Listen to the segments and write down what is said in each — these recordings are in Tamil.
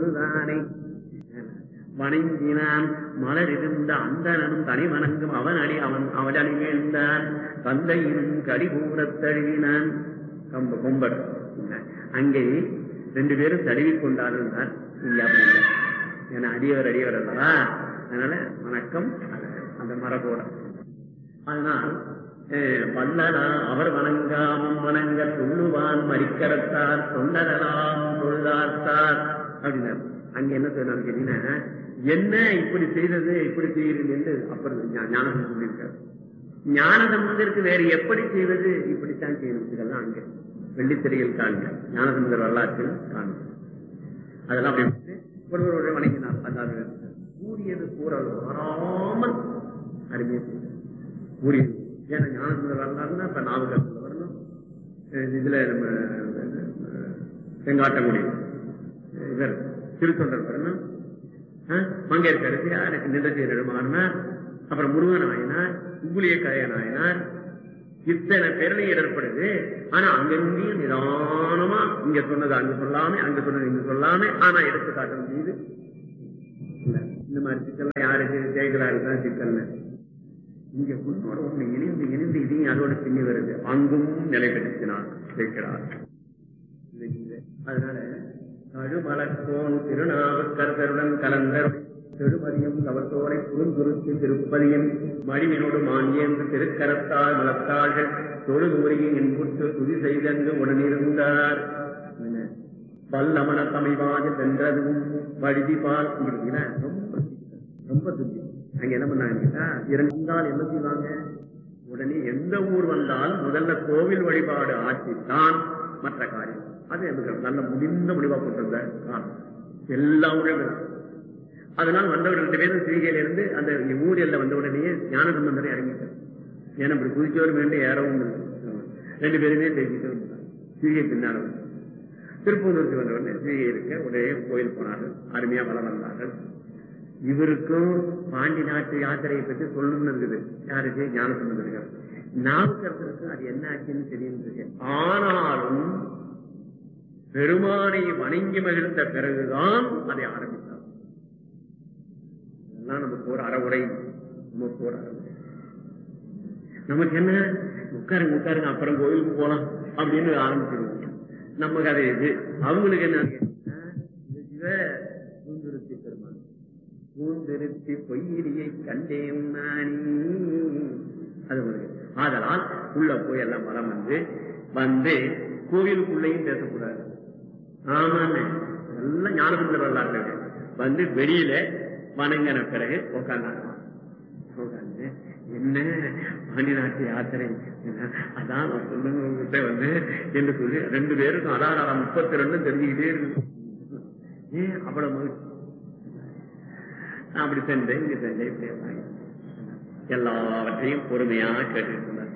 தொழுதானை வணங்கினான் மலரிருந்த அந்தனனும் தனி வணங்கும் அவன் அடி அவன் அவன் அடி வீழ்ந்தான் தந்தையினும் கடி கூறத் தழுவினான் கம்ப கொம்பர் அங்கே ரெண்டு பேரும் தழுவி கொண்டார்கள் இங்க அப்படி இல்லை ஏன்னா அடியவர் அடியவர் அல்லவா அதனால வணக்கம் அந்த மரபோட அதனால் அஹ், வல்லனா அவர் வணங்காமம் வணங்க துள்ளுவான் மறிக்கரத்தார் தொண்டரலாம் தொழுதார்த்தார் அப்படின்னார் அங்க என்ன சொன்னார் கேட்டீங்கன்னா என்ன இப்படி செய்தது இப்படி செய்யறது என்று அப்புறம் ஞா- ஞானசம்பந்தர் சொல்லியிருக்காரு ஞானசம்பந்தருக்கு வேற எப்படி செய்வது இப்படித்தான் செய்யணும் இதெல்லாம் அங்க வெள்ளித்திரையில் காண்க ஞானசம்பந்தர் வரலாற்றில் காண்க அதெல்லாம் அப்படி விட்டு ஒருவரோட வணங்கினார் அதாவது கூறியது கூறல் மாறாமல் அருமையை செய்தார் கூறியது ஏன்னா ஞானசுந்தர் வரலாறுனா இப்ப நாவகத்தில் வரணும் அஹ் இதுல நம்ம அஹ், செங்காட்டங்குடி அஹ் இவர் திருத்தொண்டர் வரணும் அஹ், மங்கையர்க்கரசி எனக்கு நின்றசீர் நெடுமாறினார் அப்புறம் முருகன் ஆயினார் உங்குளிய கரையன் ஆயினார் இத்தனை பேரலை ஏற்படுது ஆனா அங்கங்கேயும் நிதானமா இங்க சொன்னது அங்க சொல்லாம அங்க சொன்னது இங்க சொல்லாம ஆனா எடுத்து காட்டணும் செய்து இல்ல. இந்த மாதிரி சிக்கல் யாருக்கு ஜெயகலாரு தான் சிக்கல் இங்க உன்னோட ஒண்ணு இணைந்து இணைந்து இதையும் அதோட பின்னி வருது அங்கும் நிலை பெற்றுனார் ஜெயிக்கிறார் அதனால கழுமலக்கோன் திருநாவுக்கரசருடன் கலந்தர் திருமதியும் கவத்தோரை குறுங்குறுத்து திருப்பதியும் மடிவினோடு மாண்டியன்று திருக்கரத்தால் மலத்தாள்கள் தொழுது உரையின் என்புற்று துதி செய்தன்று உடனிருந்தார் என்ன? வல்லமன தமிழ்வாது வென்றதும் வழுதி பால் இங்க ரொம்ப ரொம்ப துதி அங்க என்ன பண்ணாங்க கேட்டா, இருந்தால் என்ன செய்வாங்க உடனே எந்த ஊர் வந்தாலும் முதல்ல கோவில் வழிபாடு ஆட்சித்தான் மற்ற காரியம் அது எனக்கு நல்ல முடிந்த முடிவா கொண்டிருந்த காரணம் எல்லா ஊரும் அதனால் வந்தவர் ரெண்டு பேரும் சிவிகையில இருந்து அந்த ஊர் எல்ல வந்த உடனே ஞான சம்பந்தரை இறங்கிட்டார் ஏன்னா இப்படி குதிச்சோரும் வேண்டு ஏறவும் இல்லை. ரெண்டு பேருமே பேசிட்டு வந்தாங்க சிவிகை பின்னால வந்து. திருப்பூருக்கு வந்த உடனே சிவிகை இருக்க உடனே கோயில் போனார்கள் அருமையா வளம் வந்தார்கள் இவருக்கும் பாண்டி நாட்டு யாத்திரையை பற்றி சொல்லணும்னு இருக்குது யாருக்கு ஞானசம்பந்தர்கள் நாவுக்கரசருக்கு அது என்ன ஆச்சுன்னு தெரியும் இருக்கு ஆனாலும் பெருமானை வணங்கி மகிழ்ந்த பிறகுதான் அதை ஆரம்பித்தார் இதெல்லாம் நம்ம போற அறவுரை நம்ம போற அறவுரை நமக்கு என்ன உட்காருங்க உட்காருங்க அப்புறம் கோயிலுக்கு போலாம் அப்படின்னு ஆரம்பிச்சிருவாங்க நமக்கு அது இது அவங்களுக்கு என்ன கேட்டீங்கன்னா, இந்த சிவ பூந்துருத்தி பெருமான் பூந்திருத்தி பொய்யிலியை கண்டேன் நானே அது உங்களுக்கு ஆதலால் உள்ள போய் எல்லாம் மரம் வந்து வந்து கோவிலுக்குள்ளேயும் பேசக்கூடாது ஆமாண்ணே எல்லாம் ஞானசுந்தர வரலாறு வந்து வெளியில வணங்கின பிறகு உட்கார்ந்தாங்க உட்கார்ந்து என்ன பாண்டி நாட்டு யாத்திரை என்ன, அதான் நான் சொல்லுங்க உங்ககிட்ட வந்து என்று சொல்லி ரெண்டு பேருக்கும் அதான் நான் முப்பத்தி ரெண்டு தெரிஞ்சுக்கிட்டே இருக்கு ஏன் அவ்வளவு மகிழ்ச்சி அப்படி சென்றேன் இங்க சென்றேன் இப்படி வாங்கி எல்லாவற்றையும் பொறுமையா கேட்டுட்டு இருந்தார்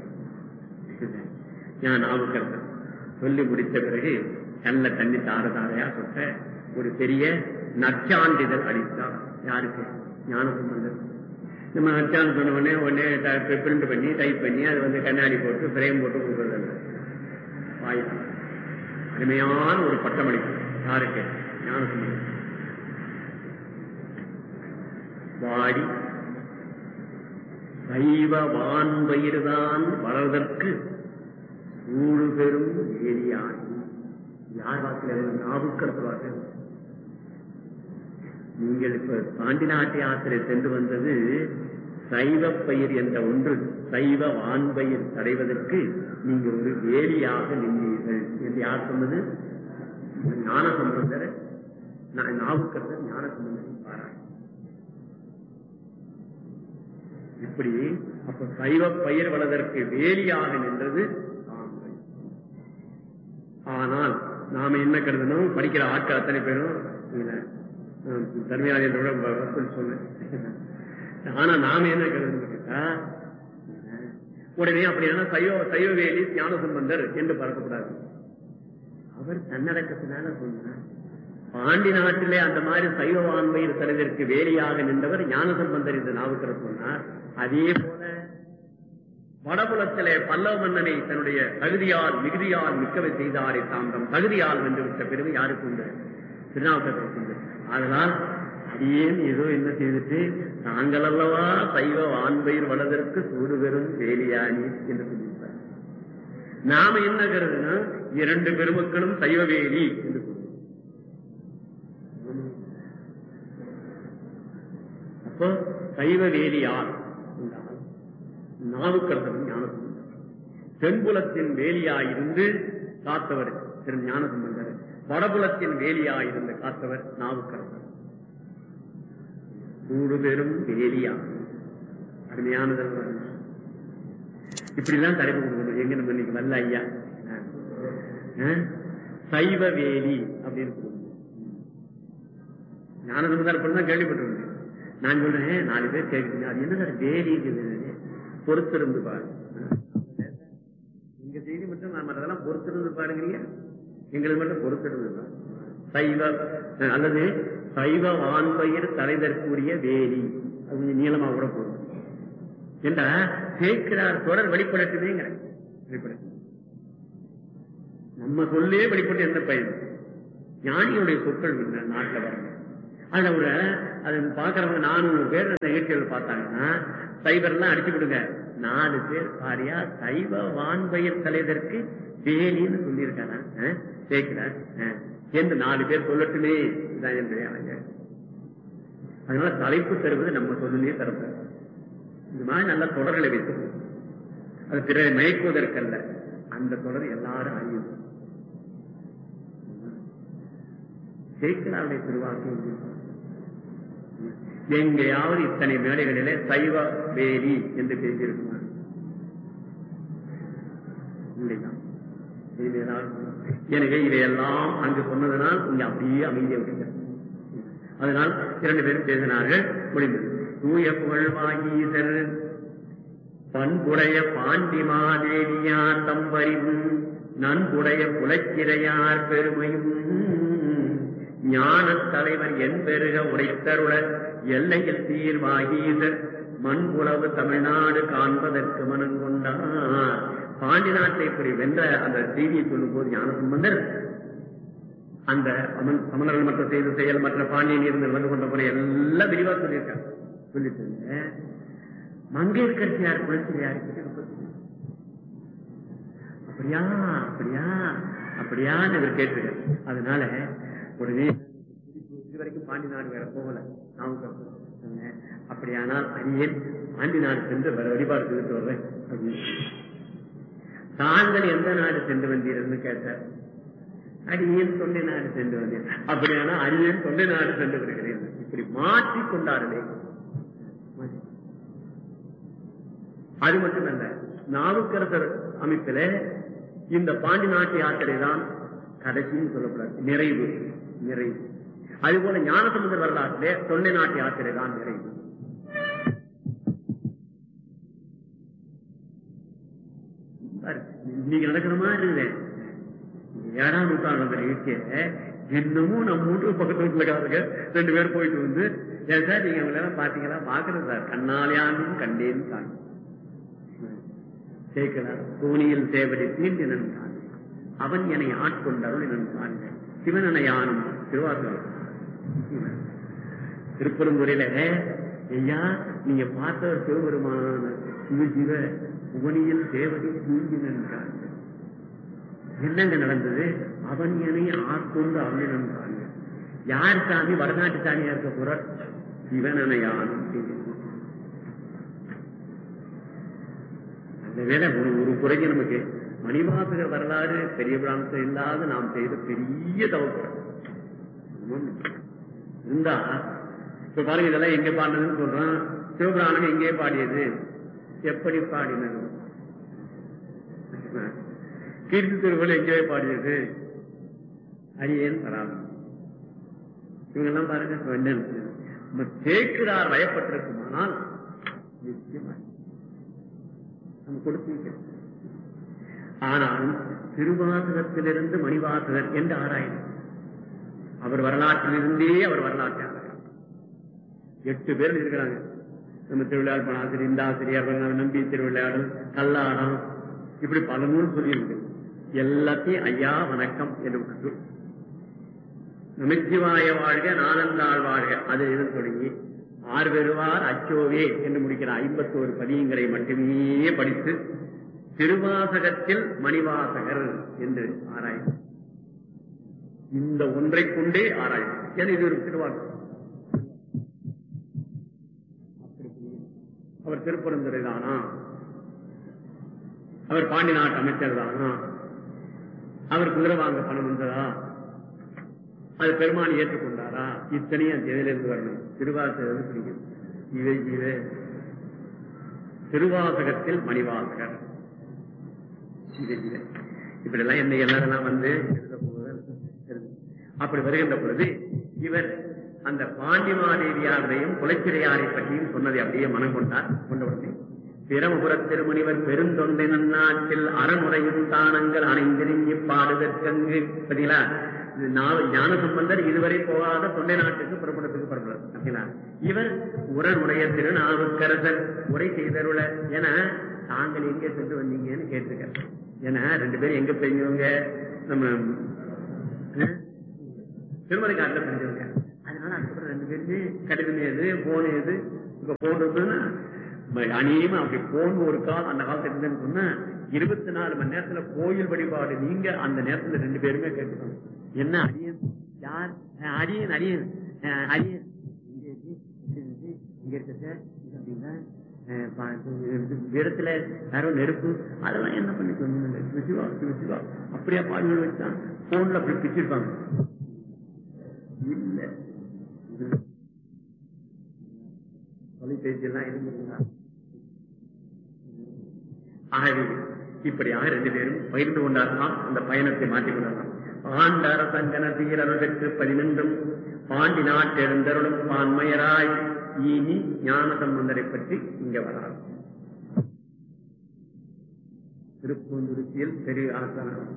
ஞான நாவுக்கரசர் சொல்லி முடித்த பிறகு நல்ல தண்ணி தார தாரையா சொட்ட ஒரு பெரிய நற்சான்றிதழ் அளித்தார் யாருக்கு ஞான சம்பந்தர் நம்ம நற்சான் சொன்ன உடனே உடனே பிரிண்ட் பண்ணி டைப் பண்ணி அது வந்து கண்ணாடி போட்டு ஃப்ரேம் போட்டு கொடுக்கறது வாய் அருமையான ஒரு பட்டமளிப்பு யாருக்கு ஞான சம்பந்தர் வாடி சைவ வான்பயிர்தான் வளர்தற்கு ஊழு பெரும் ஏரியான் யார் வாக்கில் நாவுக்கரசு வாக்கு நீங்கள் இப்ப பாண்டி நாட்டு யாத்திரை சென்று வந்தது சைவ பயிர் என்ற ஒன்று சைவ வான்பயிர் அடைவதற்கு நீங்க ஒரு வேலியாக நின்றீர்கள் என்று யார் சொன்னது ஞான சம்பந்தர் நாவுக்கரசர் ஞான சம்பந்தரை பாராட்டு இப்படி அப்ப சைவ பயிர் வளதற்கு வேலியாக நின்றது தாங்கள். ஆனால் நாம என்ன கருதணும் படிக்கிற ஆட்கள் அத்தனை பேரும் தர்மயாதியோட சொன்னேன் ஆனா நாம என்ன கருதணும் கேட்டா உடனே அப்படியான சைவ சைவ வேலி ஞான சம்பந்தர் என்று பறக்கக்கூடாது அவர் தன்னடக்கத்தினால சொன்னார் பாண்டி நாட்டிலே அந்த மாதிரி சைவ வான்மையில் தலைவருக்கு வேலியாக நின்றவர் ஞானசம்பந்தர் என்று நாவுக்கர் சொன்னார் அதே போல வடபுலத்திலே பல்லவ மன்னனை தன்னுடைய தகுதியால் மிகுதியால் மிக்கவை செய்தாரே தாம் தம் தகுதியால் வென்று விட்ட பெருமை யாருக்கு உண்டு திருநாவுக்கரசருக்கு உண்டு அதனால் அடியேன் ஏதோ என்ன செய்துட்டு தாங்கள் அல்லவா சைவ வான்பயிர் வளதற்கு சூடு பெறும் வேலியாணி என்று சொல்லியிருப்பார் நாம என்ன கருதுனா இரண்டு பெருமக்களும் சைவ வேலி என்று சொல்லுவோம் அப்போ சைவ வேலி யார் என்றால் நாவுக்கரசன் ஞானசம்பந்தர் தென்புலத்தின் வேலியாயிருந்து காத்தவர் திரு ஞானசம்பந்தர் வடபுலத்தின் வேலியாயிருந்து காத்தவர் நாவுக்கரசர் கூடு பெரும் வேலியா அருமையானது இப்படிலாம் தலைப்பு கொடுக்கணும் எங்க நம்ம இன்னைக்கு வரல ஐயா அஹ், சைவ வேலி அப்படின்னு கொடுக்கணும் ஞானசம்பந்தர் தான் கேள்விப்பட்டிருந்தேன் நான் சொல்றேன் நாலு பேர் கேட்குறீங்க அது என்ன சார் வேலி பொறுத்திருந்து பாரு எங்க செய்தி மட்டும் நான் மற்றதெல்லாம் பொறுத்திருந்து பாருங்கிறீங்க எங்களுக்கு மட்டும் பொறுத்திருந்து பாரு சைவ அஹ், அல்லது சைவ வான்பயிர் தலைதற்குரிய வேலி அது கொஞ்சம் நீளமா கூட போடும் என்றா கேட்கிறார் தொடர் வெளிப்படட்டுமேங்கிற வெளிப்படட்டும் நம்ம சொல்லே வெளிப்பட்டு எந்த பயன் ஞானியுடைய சொற்கள் என்ன நாட்டில் வரணும் அதுல ஒரு அது பாக்குறவங்க நானூறு பேர் அந்த நிகழ்ச்சிகள் பார்த்தாங்கன்னா சைபர்லாம் அடிச்சு விடுங்க நாலு பேர் பாரியா சைவ வான்பயிர் தலைதற்கு வேலின்னு சொல்லியிருக்காரா கேட்கிறார் என்று நாலு பேர் சொல்லட்டுமே இதான் என்னுடைய அழகு அதனால தலைப்பு தருவது நம்ம சொல்லியே தரப்ப இந்த மாதிரி நல்ல தொடர்களை வைத்து அது பிறரை மயக்குவதற்கல்ல அந்த தொடர் எல்லாரும் அறியும் ஜெயிக்கிறாருடைய திருவாக்கு எங்கேயாவது இத்தனை மேடைகளிலே சைவ வேலி என்று பேசியிருக்குமா இல்லைதான் இதையெல்லாம் எனவே இதையெல்லாம் அங்கு சொன்னதனால் இங்க அப்படியே அமைதியை விடுங்க அதனால் இரண்டு பேரும் பேசினார்கள் முடிந்தது தூய புகழ்வாகீசர் பண்புடைய பாண்டிமாதேவியார் தம்பரிவும் நன்புடைய புலச்சிறையார் பெருமையும் ஞான தலைவர் என் பெருக உடைத்தருள எல்லையில் தீர்வாகீசர் மண்புலவு தமிழ்நாடு காண்பதற்கு மனம் கொண்டார் பாண்டி நாட்டை இப்படி வென்ற அந்த செய்தியை சொல்லும் போது ஞானசம்பந்தர் அந்த அமன் சமணர்கள் மற்ற செய்த செயல் மற்ற பாண்டியன் இருந்து வந்து கொண்ட முறை எல்லாம் விரிவா சொல்லியிருக்காங்க சொல்லிட்டு மங்கேற்கரசியார் குலச்சிரையார் அப்படியா அப்படியா அப்படியான்னு இவர் கேட்டிருக்காரு அதனால உடனே இது வரைக்கும் பாண்டி நாடு வேற போகல நாமக்கல் சொன்னேன். அப்படியானால் அடியேன் பாண்டி நாடு சென்று வேற வழிபாடு செய்துட்டு வர்றேன் அப்படின்னு தாங்கள் எந்த நாடு சென்று வந்தீர்கள் கேட்டார் அடியேன் தொண்டை நாடு சென்று வந்தேன் அப்படியானா அடியேன் தொண்டை நாடு சென்று வருகிறேன் இப்படி மாற்றி கொண்டார்களே அது மட்டுமல்ல நாவுக்கரசர் அமைப்பில இந்த பாண்டி நாட்டு யாத்திரை தான் கடைசின்னு சொல்லக்கூடாது நிறைவு நிறைவு அதுபோல ஞானசமுதர் வரலாற்றிலே தொண்டை நாட்டு யாத்திரை தான் நிறைவு பாரு, இன்னைக்கு நடக்கிற மாதிரி இருக்குது ஏழாம் நூற்றாண்டு அந்த நிகழ்ச்சியை இன்னமும் நம்ம வீட்டு பக்கத்து வீட்டுலக்காரங்க ரெண்டு பேரும் போயிட்டு வந்து ஏன் சார் நீங்க அவங்க எல்லாம் பாத்தீங்களா பாக்குறது சார் கண்ணாலியாண்டும் கண்டேன் தான் சேர்க்கிறார் தோணியில் சேவடி தீண்டினன் தான் அவன் என்னை ஆட்கொண்டருள் என்னன் காண்க சிவனனை யானும் திருவாசகம் திருப்பெருந்துறையில ஐயா நீங்க பார்த்த ஒரு சிவபெருமான சிவ சிவ புவனியில் தேவதை தூங்கினன் காண்க என்னங்க நடந்தது அவன் என்னை ஆட்கொண்டு அவனிடம் காண்க யார் சாமி வடநாட்டு சாமியா இருக்க போறார் சிவனனையான் அந்த வேலை ஒரு ஒரு குறைக்கு நமக்கு மணிவாசகர் வரலாறு பெரிய பிராமணத்தில் இல்லாத நாம் செய்த பெரிய தவக்குறை இருந்தா இப்ப பாருங்க இதெல்லாம் எங்க பாடினதுன்னு சொல்றான் சிவபிராணம் எங்கே பாடியது எப்படி பாடினது கீர்த்தி திருவள்ளுவர் எங்கே பாடியது அரியன் பராமரி இவங்கெல்லாம் பாருங்க இப்ப என்ன இருக்கு? நம்ம தேக்குறார் வயப்பட்டிருக்குமானால் நிச்சயமா நம்ம கொடுத்து வைக்கணும். ஆனாலும் திருவாசகத்திலிருந்து மணிவாசகர் என்று ஆராயணும் அவர் வரலாற்றிலிருந்தே அவர் வரலாற்றை ஆராயணும் எட்டு பேர் இருக்கிறாங்க நம்ம திருவிளையாடல் பணாசிரியர் இந்த ஆசிரியர் நம்பி திருவிளையாடல் கல்லாடம் இப்படி பல நூல் சொல்லியிருக்கு எல்லாத்தையும் ஐயா வணக்கம் என்று விட்டுட்டு நமச்சிவாய வாழ்க நாதந்தாள் வாழ்க அது இது தொடங்கி ஆறு பெறுவார் அச்சோவே என்று முடிக்கிற ஐம்பத்தோரு பதியங்களை மட்டுமே படித்து திருவாசகத்தில் மணிவாசகர் என்று ஆராய்ச்சி இந்த ஒன்றை கொண்டே ஆராய்ச்சி ஏன்னா இது ஒரு திருவாசகம் அவர் திருப்பரந்துரை தானா அவர் பாண்டி நாட்டு அமைச்சர் தானா அவர் குதிரை வாங்க பணம் வந்ததா அது பெருமான் ஏற்றுக்கொண்டாரா இத்தனையும் அந்த எதிலிருந்து வரணும் திருவாசகம் பிடிக்கும் இவை இவை திருவாசகத்தில் மணிவாசகர் இவை இவை இப்படி எல்லாம் என்ன எல்லாரெல்லாம் வந்து எழுத போவது அப்படி வருகின்ற பொழுது இவர் அந்த பாண்டிமாதேவியாரையும் குலச்சிரையாரை பற்றியும் சொன்னதை அப்படியே மனம் கொண்டார் கொண்டவுடனே பிரமபுரத் திருமுனிவர் பெருந்தொண்டை நன்னாட்டில் அறமுறையும் தானங்கள் அணைந்திருங்கி பாடுதற்கங்கு பார்த்தீங்களா ஞான சம்பந்தர் இதுவரை போகாத தொண்டை நாட்டுக்கு புறப்படத்துக்கு புறப்படுறார் அப்படிங்களா இவர் உரனுடைய திருநாவுக்கரசர் உரை செய்தருள என தாங்கள் எங்கே சென்று வந்தீங்கன்னு கேட்டிருக்க ஏன்னா ரெண்டு பேரும் எங்க பெரியவங்க நம்ம திருமலை காட்டில் பெரியவங்க அதனால அதுக்கப்புறம் ரெண்டு பேருமே கடிதம் எது போன் எது இப்ப போன் இருந்ததுன்னா அநேகமா அப்படி போன் ஒரு காலம் அந்த காலத்துல இருந்தேன்னு சொன்னா இருபத்தி நாலு மணி நேரத்துல கோயில் வழிபாடு நீங்க அந்த நேரத்துல ரெண்டு பேருமே கேட்டுக்கணும் என்ன அரியன் யார் அரியன் அரியன் அரியன் இங்க இருக்க சார் அப்படின்னா இடத்துல யாரோ நெருப்பு அதெல்லாம் என்ன பண்ணி சொன்னீங்க சிவசிவா சிவசிவா அப்படியே பாடுகள் வச்சான் போன்ல அப்படி பிச்சிருப்பாங்க இல்ல தொலைபேசி எல்லாம் இருந்துருந்தா ஆகவே இப்படியாக ரெண்டு பேரும் பகிர்ந்து கொண்டார்களாம் அந்த பயணத்தை மாற்றிக் கொண்டார்களாம் ஆண்டார சங்கன தீரல் பெற்று பதினென்றும் பாண்டி நாட்டெழுந்தருளும் பான்மையராய் இனி ஞான சம்பந்தரை பற்றி இங்க வராது திருப்பூந்துருத்தியில் பெரிய ஆசானம்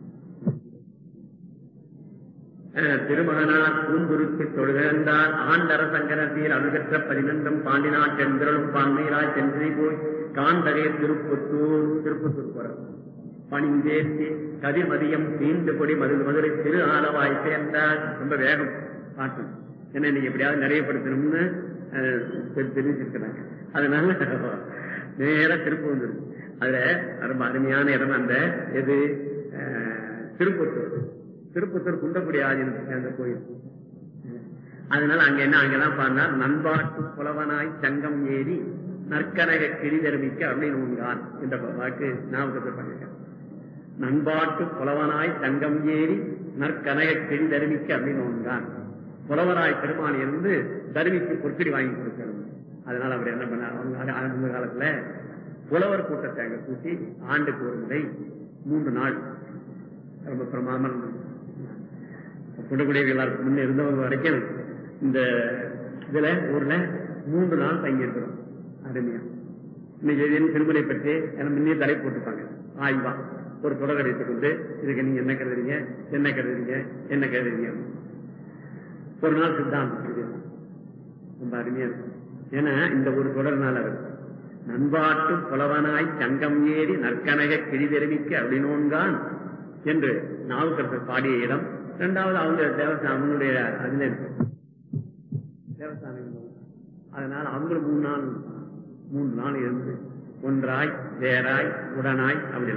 திருமகனார் பூந்துருத்தி தொழுகின்றார் ஆண்டர சங்கரத்தில் அணுகற்ற பதினென்றும் பாண்டி நாட்டெழுந்தருளும் பான்மையராய் சென்றதை போய் காந்தரே திருப்பத்தூர் திருப்பத்தூர் போற பணிந்தேற்றி கதிர்மதியம் தீண்டு கொடி மது மதுரை திரு ஆலவாய் சேர்ந்தார் ரொம்ப வேகம் பாட்டு ஏன்னா நீங்க எப்படியாவது நிறையப்படுத்தணும்னு தெரிவிச்சிருக்கிறாங்க அதனால நேர திருப்பூர் வந்துருக்கு அதுல ரொம்ப அருமையான இடம் அந்த எது திருப்பத்தூர் திருப்பத்தூர் குண்டக்குடி ஆதீனத்துக்கு சேர்ந்த கோயில் அதனால அங்க என்ன அங்கெல்லாம் பாடினார் நண்பாட்டு புலவனாய் சங்கம் ஏறி நற்கனக கிழிதருமிக்க அப்படின்னு உண்டான் என்ற வாக்கு ஞாபகத்தில் பண்ணிருக்கேன் நண்பாட்டு புலவனாய் தங்கம் ஏறி நற்கனக கிழி தருமிக்க அப்படின்னு உண்டான் புலவராய் பெருமான் இருந்து தருமிக்கு பொற்கடி வாங்கி கொடுக்கணும் அதனால அவர் என்ன பண்ணார் அந்த காலத்துல புலவர் கூட்டத்தை அங்க கூட்டி ஆண்டுக்கு ஒரு முறை மூன்று நாள் ரொம்ப பிரமாமல் குடகுடிய எல்லாருக்கும் முன்ன இருந்தவங்க வரைக்கும் இந்த இதுல ஊர்ல மூன்று நாள் தங்கி இருக்கிறோம் அருமையா இன்னைக்கு திருமலை பற்றி முன்னே தலை போட்டுப்பாங்க ஆய்வா ஒரு தொடர் அடித்துக் கொண்டு இதுக்கு நீங்க என்ன கருதுறீங்க என்ன கருதுறீங்க என்ன கருதுறீங்க ஒரு நாள் சித்தாந்தம் ரொம்ப அருமையா இருக்கும் ஏன்னா இந்த ஒரு தொடர்னால அவர் நண்பாட்டு புலவனாய் சங்கம் ஏறி நற்கனக கிழிதெருமிக்க அப்படின்னோன்கான் என்று நாவுக்கரசர் பாடிய இடம் இரண்டாவது அவங்க தேவஸ்தான அவங்களுடைய அதுல இருக்கு தேவஸ்தானம் அதனால அவங்களும் மூணு நாள் மூன்று நாள் இருந்து ஒன்றாய் வேறாய் உடனாய் அப்படி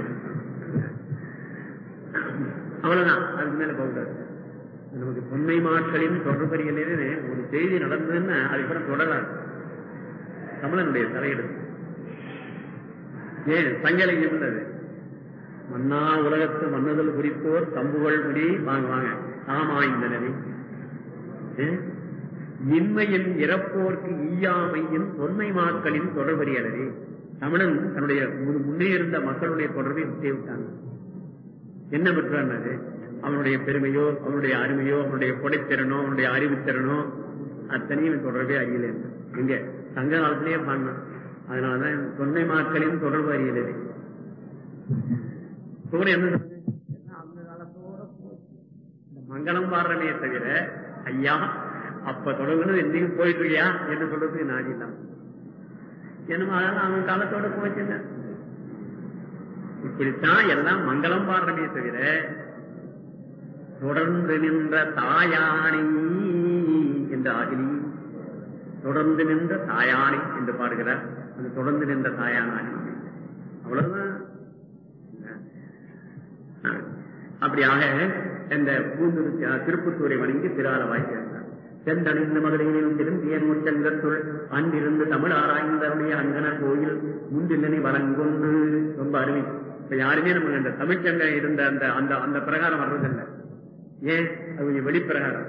அவ்வளவுதான் அதுக்கு மேல போகக்கூடாது நமக்கு பொன்மை மாற்றலின் தொடர்பறியலே ஒரு செய்தி நடந்ததுன்னா அதுக்கப்புறம் தொடராது தமிழனுடைய தலையெடுத்து ஏன் சங்கலை இருந்தது மன்னா உலகத்து மன்னுதல் குறித்தோர் தம்புகள் முடி வாங்க வாங்க ஆமா இந்த நிலை இன்மையின் இறப்போர்க்கு ஈயாமையின் தொன்மை மாக்களின் தொடர்பறியலரே தமிழன் தன்னுடைய முன்னே இருந்த மக்களுடைய தொடர்பை விட்டே விட்டாங்க என்ன பெற்றான் அது அவனுடைய பெருமையோ அவனுடைய அருமையோ அவனுடைய கொடைத்திறனோ அவனுடைய அறிவுத்திறனோ அத்தனையும் தொடர்பே அறியல எங்க சங்க காலத்திலேயே பாடினான் அதனாலதான் தொன்மை மாக்களின் தொடர்பு அறியலரே சூரியன் என்ன அந்த காலத்தோட போச்சு இந்த மங்களம் பாடுறனே தவிர ஐயா அப்ப தொடங்குனது என்னைக்கு போயிட்டு இருக்கியா என்று சொல்றதுக்கு நாடி இல்லாம என்னமோ அதெல்லாம் அவன் காலத்தோட போச்சுங்க இப்படித்தான் எல்லாம் மங்களம் பாடுறமே தவிர தொடர்ந்து நின்ற தாயானை என்ற அகிலி தொடர்ந்து நின்ற தாயானை என்று பாடுகிறார் அந்த தொடர்ந்து நின்ற தாயானானி அவ்வளவுதான் அப்படியாக இந்த பூந்தூர் திருப்பத்தூரை வணங்கி திராளவாய் சேர்ந்தார் செந்தணிந்த மகளிரிலும் திரும்பியன் முச்சங்கத்துள் அன்றிருந்து தமிழ் ஆராய்ந்தருடைய அங்கன கோயில் முன்றில்லனை வழங்கொண்டு ரொம்ப அருமை இப்ப யாருமே நம்ம இந்த தமிழ்ச்சங்கம் இருந்த அந்த அந்த அந்த பிரகாரம் வர்றதில்லை ஏன் அது கொஞ்சம் வெளிப்பிரகாரம்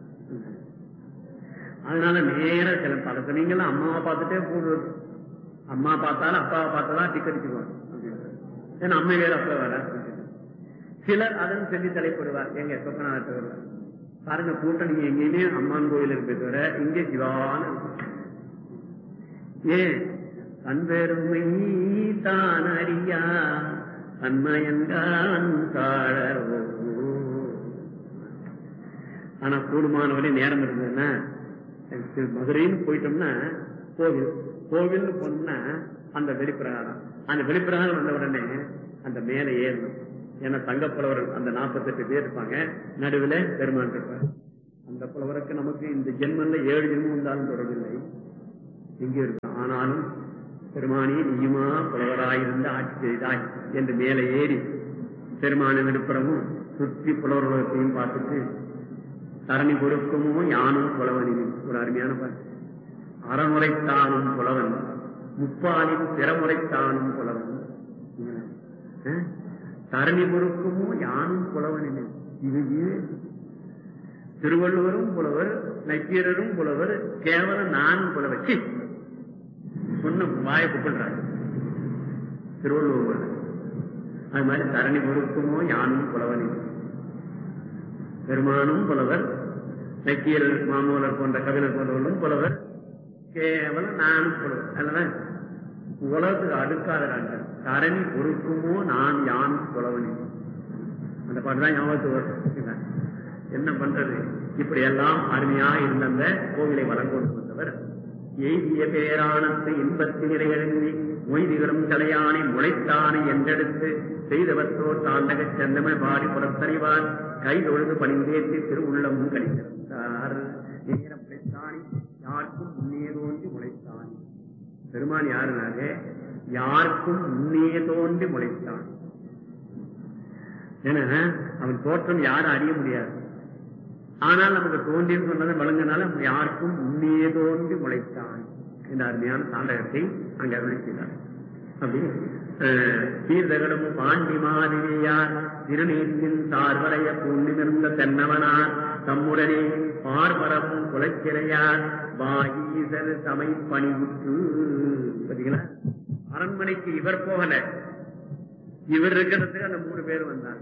அதனால நேர சில பல சமயங்கள்ல அம்மாவை பார்த்துட்டே போடுறது அம்மா பார்த்தாலும் அப்பாவை பார்த்தாதான் டிக்கெட் அடிச்சுக்குவாங்க ஏன்னா அம்மா வேற அப்பா வேற சிலர் அதன் சொல்லி தலைப்படுவார் எங்க சொப்பனாக வருவார் பாருங்க கூட்டம் நீங்க எங்கேயுமே அம்மான் கோயில் இருப்பே தவிர இங்கே சிவான ஏன் தன்பெருமை தான் அறியா தன்மயன்கான் தாழவோ ஆனா கூடுமானவரை நேரம் இருந்ததுன்னா மதுரைன்னு போயிட்டோம்னா கோவில் கோவில்னு போனோம்னா அந்த வெளிப்பிரகாரம் அந்த வெளிப்பிரகாரம் வந்த உடனே அந்த மேலே ஏறணும் ஏன்னா தங்க புலவர் அந்த நாற்பத்தெட்டு பேர் இருப்பாங்க நடுவில் பெருமான் இருப்பார் அந்த புலவருக்கு நமக்கு இந்த ஜென்மன்ல ஏழு ஜென்மம் வந்தாலும் தொடரவில்லை எங்கே இருக்கும் ஆனாலும் பெருமானி நீயுமா புலவராயிருந்து ஆட்சி செய்தாய் என்று மேலே ஏறி பெருமானை விடுப்புறமும் சுற்றி புலவர்களையும் பார்த்துட்டு தரணி பொறுக்கமோ யானும் புலவனின் ஒரு அருமையான பாட்டு அறமுறைத்தானும் புலவன் முப்பாலின் பிறமுறைத்தானும் புலவன் தரணி பொறுக்குமோ யானும் புலவனின் இது திருவள்ளுவரும் புலவர் நக்கீரரும் புலவர் கேவலம் நானும் புலவர் சி சொன்ன வாய கூப்பிடுறாரு திருவள்ளுவர் அது மாதிரி தரணி பொறுக்குமோ யானும் புலவனின் பெருமானும் புலவர் நக்கீரர் மாமூலர் போன்ற கவிஞர் போன்றவர்களும் புலவர் கேவலம் நானும் புலவர் அல்லவா உலகத்துக்கு அடுக்காதராங்க தரணி பொறுக்குமோ நான் யான் புலவனி அந்த பாட்டு தான் ஞாபகத்துக்கு வரும் என்ன பண்றது இப்படி எல்லாம் அருமையாக இருந்த அந்த கோவிலை வளங்கொண்டு வந்தவர் எய்திய பேரானத்து இன்பத்தின் நிலையெழுந்தி மொய்திகளும் தலையானை முளைத்தானை என்றெடுத்து செய்தவற்றோர் தாண்டக செந்தமிழ் பாடி புறத்தறிவார் கை தொழுது பணிந்தேற்றி திருவுள்ளமும் கணித்திருந்தார் நேரம் முளைத்தானி யாருக்கும் முன்னே தோன்றி முளைத்தான் பெருமான் யாருனாக யாருக்கும் முன்னே தோன்றி முளைத்தான் ஏன்னா அவன் தோற்றம் யாரும் அறிய முடியாது ஆனால் நமக்கு தோன்றின்னு சொன்னதை வழங்கினால யாருக்கும் முன்னே தோன்றி முளைத்தான் என்ற அருமையான தாண்டகத்தை அங்க அருளிக்கிறார் அப்படி தீர்தகடும் பாண்டி மாதிரியார் திருநீற்றின் சார்வரைய பூண்டிமிருந்த தென்னவனார் தம்முடனே பார்வரமும் குலச்சிறையார் வாகீசர் சமை பணிவுற்று பார்த்தீங்களா அரண்மனைக்கு இவர் போகல இவர் இருக்கிறதுக்கு அந்த மூணு பேர் வந்தாங்க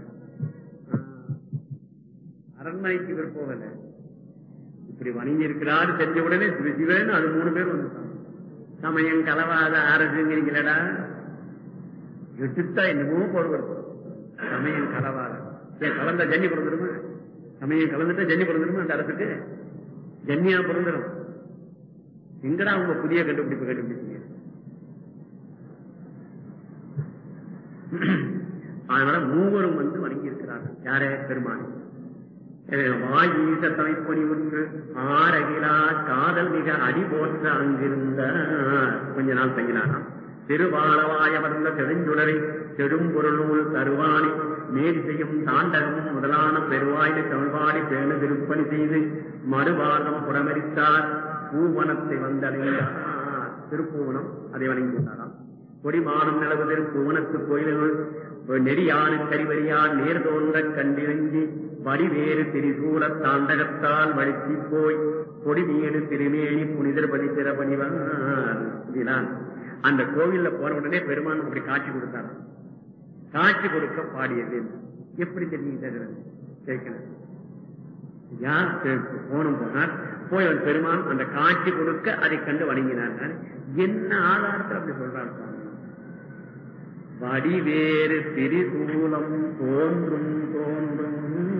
அரண்மனைக்கு இவர் போகல இப்படி வணங்கி இருக்கிறாரு தெரிஞ்ச உடனே சிவ சிவன் அது மூணு பேர் வந்துட்டாங்க சமயம் கலவாத அரசுங்கிறீங்களடா எடுத்தா என்னமோ போடுவது சமயம் கலவாத ஏன் கலந்தா ஜன்னி பிறந்துருமா சமயம் கலந்துட்டா ஜன்னி பிறந்துருமா அந்த அரசுக்கு ஜன்னியா பிறந்துடும் எங்கடா அவங்க புதிய கண்டுபிடிப்பு கண்டுபிடிச்சீங்க அதனால மூவரும் வந்து வணங்கி இருக்கிறார்கள் யாரே பெருமான் வாயீச தலைப்பணி ஒன்று ஆரகிலா காதல் மிக அடி போற்ற அங்கிருந்த கொஞ்ச நாள் தங்கினாராம் திருவாளவாய வந்த செழுஞ்சுடரை செடும்பொருளூல் தருவாணி மேல் செய்யும் தாண்டகமும் முதலான பெருவாயின தமிழ்வாடி பேணு திருப்பணி செய்து மறுபாதம் புறமரித்தார் பூவனத்தை வந்தடைந்தார் திருப்பூவனம் அதை வணங்கி கொண்டாராம் கொடிமானம் நிலவுதல் பூவனத்து கோயில்கள் நெறியான கரிவரியால் நேர் தோன்ற கண்டிரங்கி வடிவேறு திரிசூல தாண்டகத்தால் வழுத்தி போய் கொடிமீடு திருமேனி புனிதர் பதி திறபணிவான் அந்த கோவில்ல போன உடனே பெருமான் அப்படி காட்சி கொடுத்தார் காட்சி கொடுக்க பாடியது எப்படி தெரிஞ்சுக்கிட்டாரு கேட்கணும் யார் போனும் போனார் போய் அவர் பெருமான் அந்த காட்சி கொடுக்க அதை கண்டு வணங்கினார் என்ன ஆதாரத்தில் அப்படி சொல்றாரு வடிவேறு திரிசூலம் தோன்றும் தோன்றும்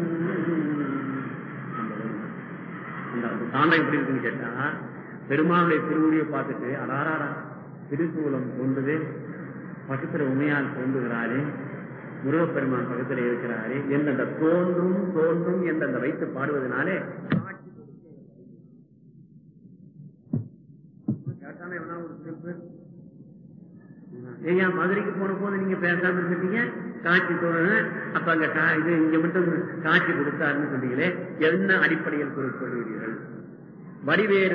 அந்த தாண்டகம் எப்படி இருக்குன்னு கேட்டா பெருமாளுடைய திருவுடியை பார்த்துட்டு அடாராடா திரிசூலம் தோன்றுது பக்கத்துல உமையால் தோன்றுகிறாரே முருகப்பெருமான் பக்கத்தில் இருக்கிறாரே என்ற அந்த தோன்றும் தோன்றும் என்ற அந்த வைத்து பாடுவதனாலே காட்சி கொடுக்க கேட்டானே எவனா ஒரு திருப்பு ஐயா மதுரைக்கு போன போது நீங்க பேசாம இருந்துட்டீங்க காட்சி தோணுங்க அப்ப அங்க கா- இது இங்க மட்டும் காட்சி கொடுத்தாருன்னு சொன்னீங்களே என்ன அடிப்படையில் குறிப்பிடுவீர்கள் வடிவேறு